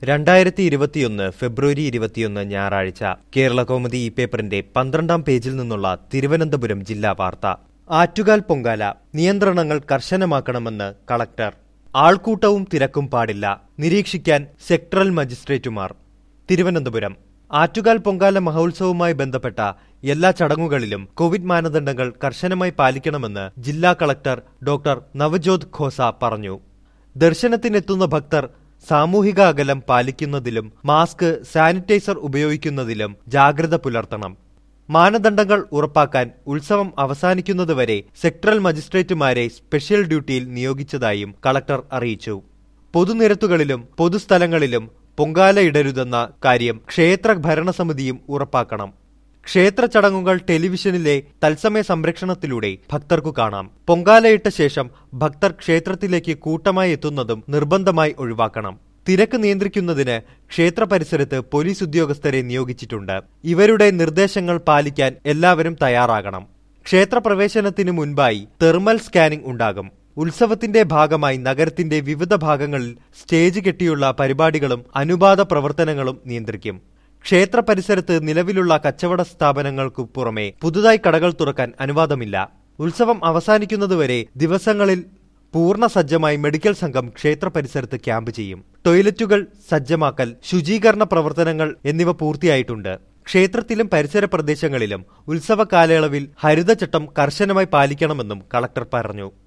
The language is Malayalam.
രണ്ടായിരത്തി ഇരുപത്തിയൊന്ന് ഫെബ്രുവരി ഇരുപത്തിയൊന്ന് ഞായറാഴ്ച കേരള കൗമുദി ഈ പേപ്പറിന്റെ പന്ത്രണ്ടാം പേജിൽ നിന്നുള്ള തിരുവനന്തപുരം ജില്ലാ വാർത്ത ആറ്റുകാൽ പൊങ്കാല നിയന്ത്രണങ്ങൾ കർശനമാക്കണമെന്ന് കളക്ടർ ആൾക്കൂട്ടവും തിരക്കും പാടില്ല നിരീക്ഷിക്കാൻ സെക്ടറൽ മജിസ്ട്രേറ്റുമാർ തിരുവനന്തപുരം ആറ്റുകാൽ പൊങ്കാല മഹോത്സവവുമായി ബന്ധപ്പെട്ട എല്ലാ ചടങ്ങുകളിലും കോവിഡ് മാനദണ്ഡങ്ങൾ കർശനമായി പാലിക്കണമെന്ന് ജില്ലാ കളക്ടർ ഡോക്ടർ നവജോത് ഖോസ പറഞ്ഞു ദർശനത്തിനെത്തുന്ന ഭക്തർ സാമൂഹിക അകലം പാലിക്കുന്നതിലും മാസ്ക് സാനിറ്റൈസർ ഉപയോഗിക്കുന്നതിലും ജാഗ്രത പുലർത്തണം മാനദണ്ഡങ്ങൾ ഉറപ്പാക്കാൻ ഉത്സവം അവസാനിക്കുന്നതുവരെ സെക്ടറൽ മജിസ്ട്രേറ്റുമാരെ സ്പെഷ്യൽ ഡ്യൂട്ടിയിൽ നിയോഗിച്ചതായും കളക്ടർ അറിയിച്ചു പൊതുനിരത്തുകളിലും പൊതുസ്ഥലങ്ങളിലും പൊങ്കാല ഇടരുതെന്ന കാര്യം ക്ഷേത്ര ഭരണസമിതിയും ഉറപ്പാക്കണം ക്ഷേത്ര ചടങ്ങുകൾ ടെലിവിഷനിലെ തത്സമയ സംരക്ഷണത്തിലൂടെ ഭക്തർക്കു കാണാം പൊങ്കാലയിട്ട ശേഷം ഭക്തർ ക്ഷേത്രത്തിലേക്ക് കൂട്ടമായി എത്തുന്നതും നിർബന്ധമായി ഒഴിവാക്കണം തിരക്ക് നിയന്ത്രിക്കുന്നതിന് ക്ഷേത്ര പരിസരത്ത് പോലീസ് ഉദ്യോഗസ്ഥരെ നിയോഗിച്ചിട്ടുണ്ട് ഇവരുടെ നിർദ്ദേശങ്ങൾ പാലിക്കാൻ എല്ലാവരും തയ്യാറാകണം ക്ഷേത്രപ്രവേശനത്തിന് മുൻപായി തെർമൽ സ്കാനിംഗ് ഉണ്ടാകും ഉത്സവത്തിന്റെ ഭാഗമായി നഗരത്തിന്റെ വിവിധ ഭാഗങ്ങളിൽ സ്റ്റേജ് കെട്ടിയുള്ള പരിപാടികളും അനുപാത പ്രവർത്തനങ്ങളും നിയന്ത്രിക്കും ക്ഷേത്ര പരിസരത്ത് നിലവിലുള്ള കച്ചവട സ്ഥാപനങ്ങൾക്കു പുറമെ പുതുതായി കടകൾ തുറക്കാൻ അനുവാദമില്ല ഉത്സവം അവസാനിക്കുന്നതുവരെ ദിവസങ്ങളിൽ പൂർണ്ണ സജ്ജമായി മെഡിക്കൽ സംഘം ക്ഷേത്ര പരിസരത്ത് ക്യാമ്പ് ചെയ്യും ടോയ്ലറ്റുകൾ സജ്ജമാക്കൽ ശുചീകരണ പ്രവർത്തനങ്ങൾ എന്നിവ പൂർത്തിയായിട്ടുണ്ട് ക്ഷേത്രത്തിലും പരിസര പ്രദേശങ്ങളിലും ഉത്സവ കാലയളവിൽ ഹരിതചട്ടം കർശനമായി പാലിക്കണമെന്നും കളക്ടർ പറഞ്ഞു